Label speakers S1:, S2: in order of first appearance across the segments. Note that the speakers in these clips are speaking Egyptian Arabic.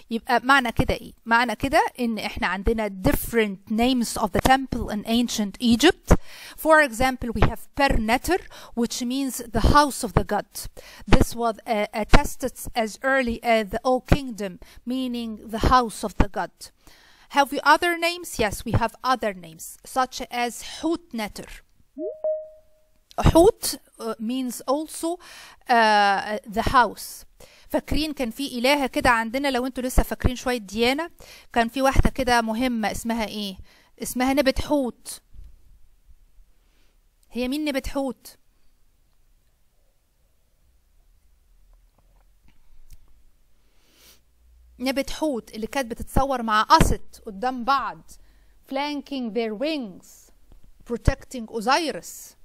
S1: يبقى معنى كده ايه معنى كده ان احنا عندنا different names of the temple in ancient Egypt for example we have Perneter which means the house of the god this was uh, attested as early as the old kingdom meaning the house of the god have we other names yes we have other names such as Hutneter حوت uh, means also uh, the house فاكرين كان في إلهة كده عندنا لو انتوا لسه فاكرين شوية ديانة كان في واحدة كده مهمة اسمها ايه اسمها نبت حوت هي مين نبت حوت نبت حوت اللي كانت بتتصور مع أسد قدام بعض flanking their wings protecting Osiris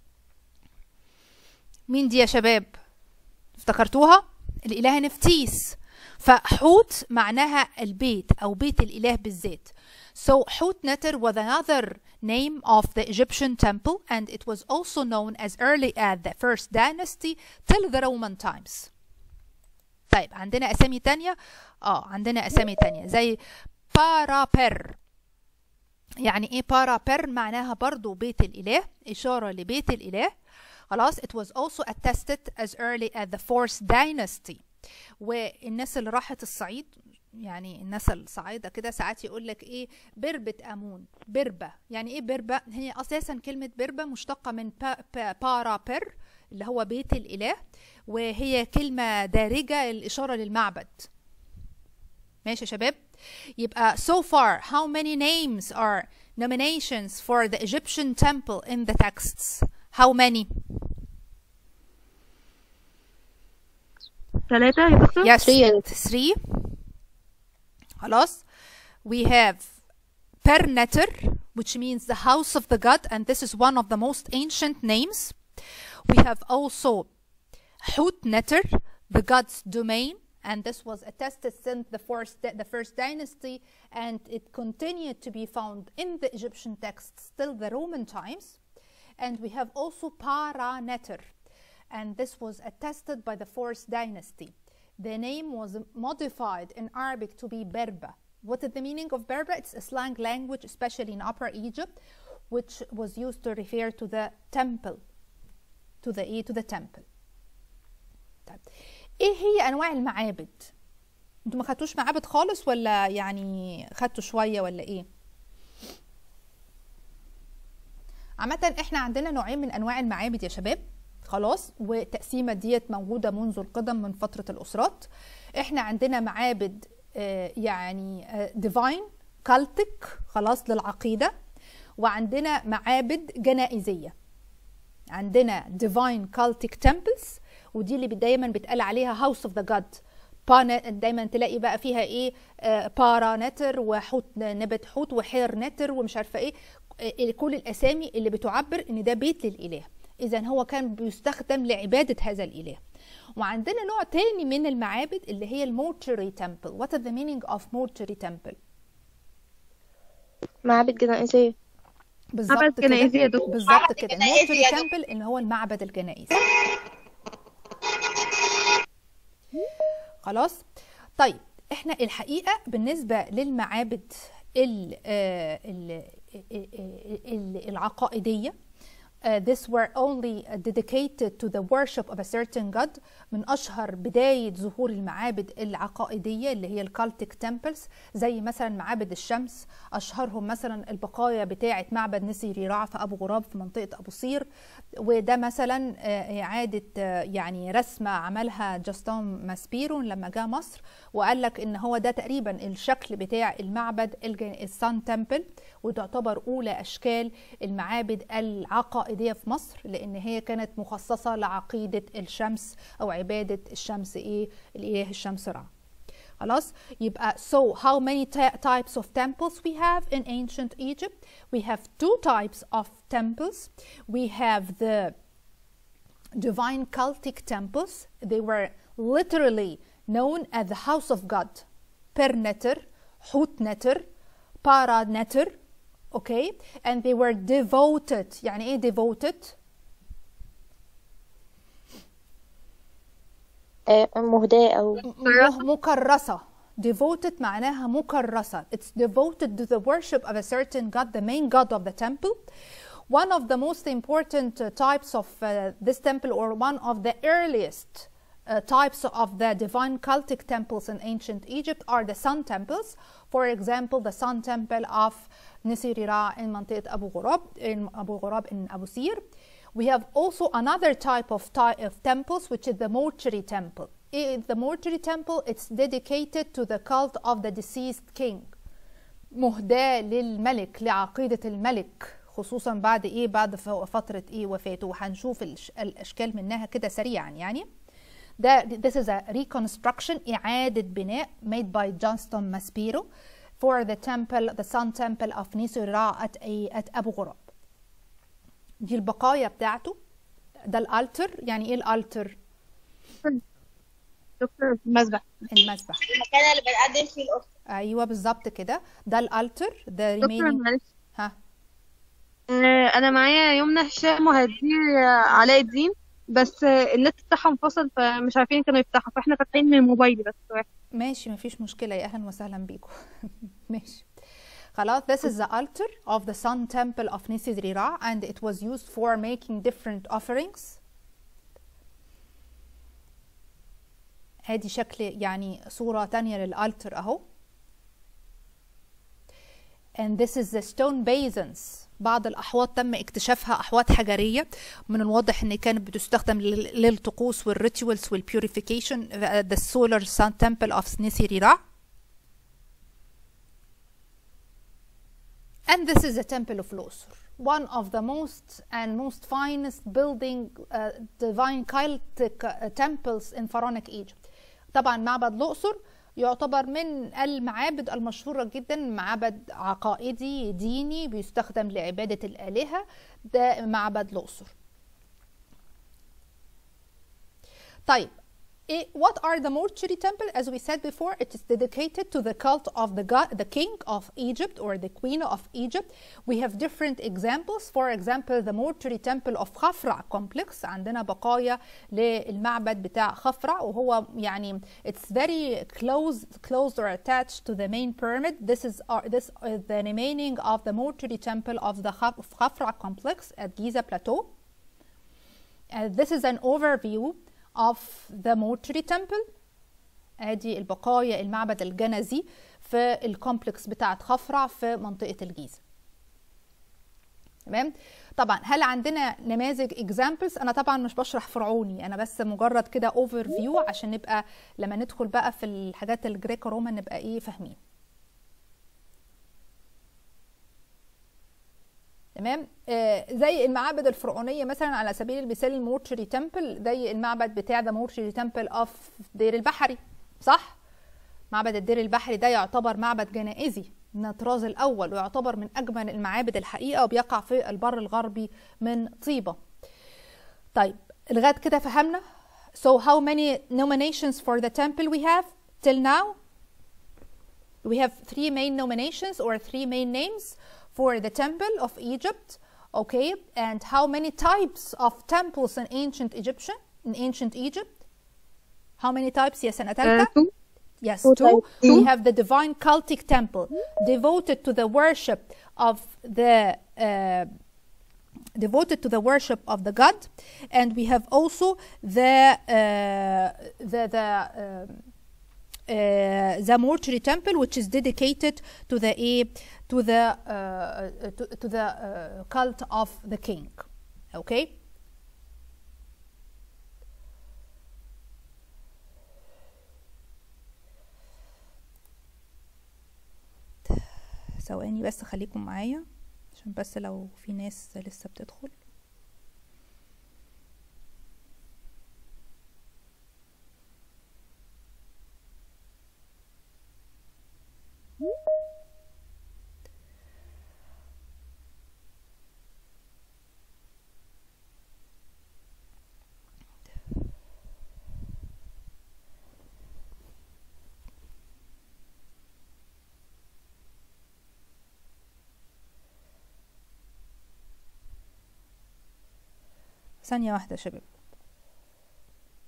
S1: مين دي يا شباب افتكرتوها الإله نفتيس فحوت معناها البيت أو بيت الإله بالذات So Hutneter was another name of the Egyptian temple and it was also known as early as the first dynasty till the Roman times. طيب عندنا أسامي تانية اه عندنا أسامي تانية زي بارابر يعني ايه بارابر معناها برضو بيت الإله إشارة لبيت الإله خلاص it was also attested as early as the fourth dynasty والناس اللي راحت الصعيد يعني الناس الصعايده كده ساعات يقول لك ايه بربة امون بربة يعني ايه بربة هي اساسا كلمة بربة مشتقة من با با بارا بر اللي هو بيت الاله وهي كلمة دارجة الاشارة للمعبد ماشي يا شباب يبقى so far how many names are nominations for the Egyptian temple in the texts how many
S2: ثلاثة يا دكتور
S1: Yes,
S3: Three.
S1: three. خلاص. We have Perneter, which means the house of the god, and this is one of the most ancient names. We have also Hutneter, the god's domain, and this was attested since the first, the first dynasty, and it continued to be found in the Egyptian texts till the Roman times. And we have also Paraneter, and this was attested by the fourth dynasty. The name was modified in Arabic to be Berba. What is the meaning of Berba? It's a slang language, especially in Upper Egypt, which was used to refer to the temple, to the to the temple. طيب ايه هي انواع المعابد؟ انتوا ما خدتوش معابد خالص ولا يعني خدتوا شويه ولا ايه؟ عامة احنا عندنا نوعين من انواع المعابد يا شباب خلاص والتقسيمة ديت موجودة منذ القدم من فترة الأسرات احنا عندنا معابد آه، يعني ديفاين كالتك خلاص للعقيدة وعندنا معابد جنائزية عندنا ديفاين كالتك تمبلز ودي اللي دايما بيتقال عليها هاوس اوف ذا جاد دايما تلاقي بقى فيها ايه آه، بارا نتر وحوت نبت حوت وحير نتر ومش عارفه ايه آه، كل الاسامي اللي بتعبر ان ده بيت للاله اذا هو كان بيستخدم لعباده هذا الاله وعندنا نوع تاني من المعابد اللي هي المورتري تمبل what is the meaning of mortuary temple
S3: معابد جنائزية
S1: بالظبط
S2: معبد
S1: كده
S2: جنائزي يا دكتور.
S1: بالظبط
S4: معبد
S1: كده
S4: جنائزي
S1: المورتري
S4: يا دكتور.
S1: تمبل اللي هو المعبد الجنائزي خلاص طيب احنا الحقيقه بالنسبه للمعابد ال ال ال العقائديه Uh, this were only dedicated to the worship of a certain god من أشهر بداية ظهور المعابد العقائدية اللي هي الكالتيك تمبلز زي مثلا معابد الشمس أشهرهم مثلا البقايا بتاعة معبد نسي رع في أبو غراب في منطقة أبو صير وده مثلا آه، إعادة آه، يعني رسمة عملها جاستون ماسبيرون لما جاء مصر وقال لك إن هو ده تقريبا الشكل بتاع المعبد الج- السان تمبل وتعتبر أولى أشكال المعابد العقائدية في مصر لأن هي كانت مخصصة لعقيدة الشمس أو عبادة الشمس إيه الإله الشمس رع خلاص يبقى so how many ty- types of temples we have in ancient Egypt we have two types of temples we have the divine cultic temples they were literally known as the house of God Perneter Hutneter Paraneter okay and they were devoted يعني ايه devoted
S3: آه، مهداة أو
S1: م- مكرسة devoted معناها مكرسة it's devoted to the worship of a certain god the main god of the temple one of the most important uh, types of uh, this temple or one of the earliest uh, types of the divine cultic temples in ancient Egypt are the sun temples. For example, the sun temple of Nisirira in منطقة أبو غراب in أبو غراب in Abu Sir. We have also another type of, ty of temples which is the mortuary temple. In the mortuary temple it's dedicated to the cult of the deceased king. مهداة للملك لعقيدة الملك خصوصا بعد ايه بعد فترة ايه وفاته وهنشوف الاشكال منها كده سريعا يعني ده this is a reconstruction إعادة بناء made by Johnston Maspero for the temple the sun temple of Nisura at, at أبو غراب دي البقايا بتاعته ده الالتر يعني ايه الالتر
S2: دكتور المسبح
S1: المسبح
S3: المكان اللي بنقدم فيه القرص
S1: ايوه بالظبط كده ده الالتر ده
S2: دكتور
S1: remaining
S2: معلش
S1: ها
S2: آه، انا معايا يمنى هشام وهديه علاء الدين بس آه، النت بتاعهم انفصل فمش عارفين كانوا يفتحوا فاحنا فاتحين من موبايلي بس واحد
S1: ماشي مفيش مشكلة يا أهلا وسهلا بيكم ماشي خلاص this is the altar of the sun temple of Nisirira and it was used for making different offerings ادي شكل يعني صورة تانية للالتر اهو and this is the stone basins بعض الأحواض تم اكتشافها أحواض حجرية من الواضح إن كانت بتستخدم لل- للطقوس والريتوالز والبيوريفيكيشن the solar sun temple of Nisirira And this is the temple of Luxor, one of the most and most finest building uh, divine Celtic uh, temples in pharaonic Egypt. طبعا معبد الأقصر يعتبر من المعابد المشهورة جدا معبد عقائدي ديني بيستخدم لعبادة الآلهة ده معبد الأقصر طيب إيه- what are the mortuary temple as we said before it is dedicated to the cult of the god the king of Egypt or the queen of Egypt we have different examples for example the mortuary temple of خفرع complex عندنا بقايا للمعبد بتاع خفرع وهو يعني it's very close close or attached to the main pyramid this is our, this is the remaining of the mortuary temple of the Khaf- of Khafra complex at Giza plateau Uh, this is an overview of the mortuary temple ادي البقايا المعبد الجنزي في الكومبلكس بتاعت خفرع في منطقة الجيزة تمام طبعا هل عندنا نماذج examples انا طبعا مش بشرح فرعوني انا بس مجرد كده اوفر فيو عشان نبقى لما ندخل بقى في الحاجات الجريكو رومان نبقى ايه فاهمين تمام آه زي المعابد الفرعونيه مثلا على سبيل المثال المورتشري تمبل زي المعبد بتاع ذا مورتشري تمبل اوف دير البحري صح معبد الدير البحري ده يعتبر معبد جنائزي من الطراز الاول ويعتبر من اجمل المعابد الحقيقه وبيقع في البر الغربي من طيبه طيب لغايه كده فهمنا so how many nominations for the temple we have till now we have three main nominations or three main names for the temple of Egypt. Okay, and how many types of temples in ancient Egyptian in ancient Egypt? How many types? Yes, and
S2: آه، تو
S1: Yes,
S2: Two
S1: two.
S2: types.
S1: We have the divine cultic temple devoted to the worship of the uh, devoted to the worship of the god, and we have also the uh, the the. Um, uh, the mortuary temple which is dedicated to the a to the uh, to, to the uh, cult of the king okay ثواني بس خليكم معايا عشان بس لو في ناس لسه بتدخل ثانية واحدة يا شباب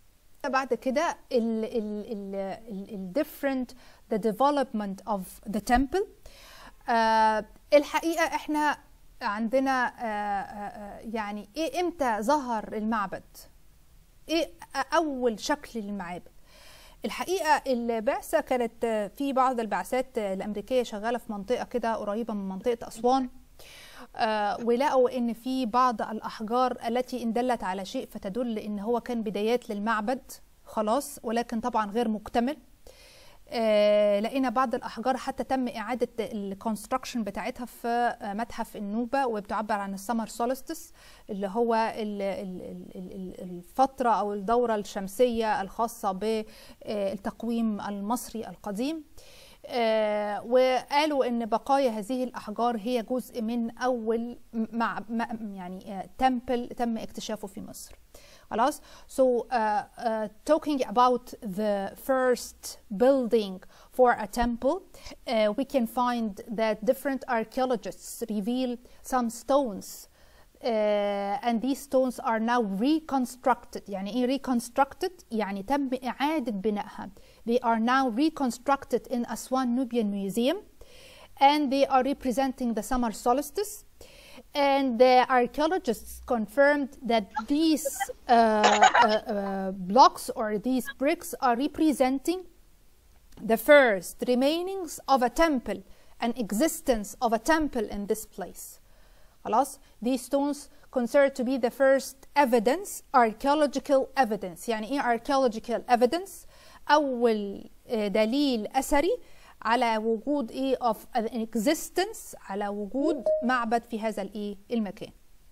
S1: بعد كده ال ال ال ال ال different the development of the temple آه الحقيقة احنا عندنا آه آه يعني ايه امتى ظهر المعبد ايه اول شكل للمعابد الحقيقة البعثة كانت في بعض البعثات الأمريكية شغالة في منطقة كده قريبة من منطقة أسوان آه ولقوا ان في بعض الاحجار التي ان دلت على شيء فتدل ان هو كان بدايات للمعبد خلاص ولكن طبعا غير مكتمل آه لقينا بعض الاحجار حتى تم اعاده الكونستراكشن بتاعتها في متحف النوبه وبتعبر عن السمر سولستس اللي هو ال ال ال الفتره او الدوره الشمسيه الخاصه بالتقويم المصري القديم آه وقالوا ان بقايا هذه الاحجار هي جزء من اول مع يعني آه تمبل تم اكتشافه في مصر خلاص so uh, uh, talking about the first building for a temple uh, we can find that different archaeologists reveal some stones uh, and these stones are now reconstructed يعني ايه reconstructed يعني تم إعادة بنائها they are now reconstructed in Aswan Nubian Museum and they are representing the summer solstice and the archaeologists confirmed that these uh, uh, uh, blocks or these bricks are representing the first remainings of a temple an existence of a temple in this place خلاص these stones considered to be the first evidence archaeological evidence يعني ايه archaeological evidence اول دليل اثري على وجود ايه of an existence على وجود معبد في هذا الايه المكان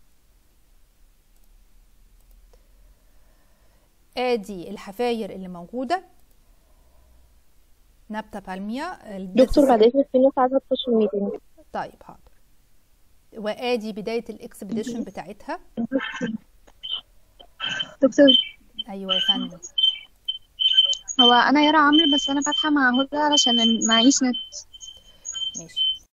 S1: ادي الحفاير اللي موجوده نبته بالميا
S4: دكتور بعد اذنك في ناس عايزه تخش الميتنج
S1: طيب حاضر وادي بدايه الاكسبيديشن بتاعتها
S2: دكتور
S1: ايوه يا فندم
S2: هو انا يارا عمرو بس انا فاتحه مع هدى علشان معيش نت
S1: ماشي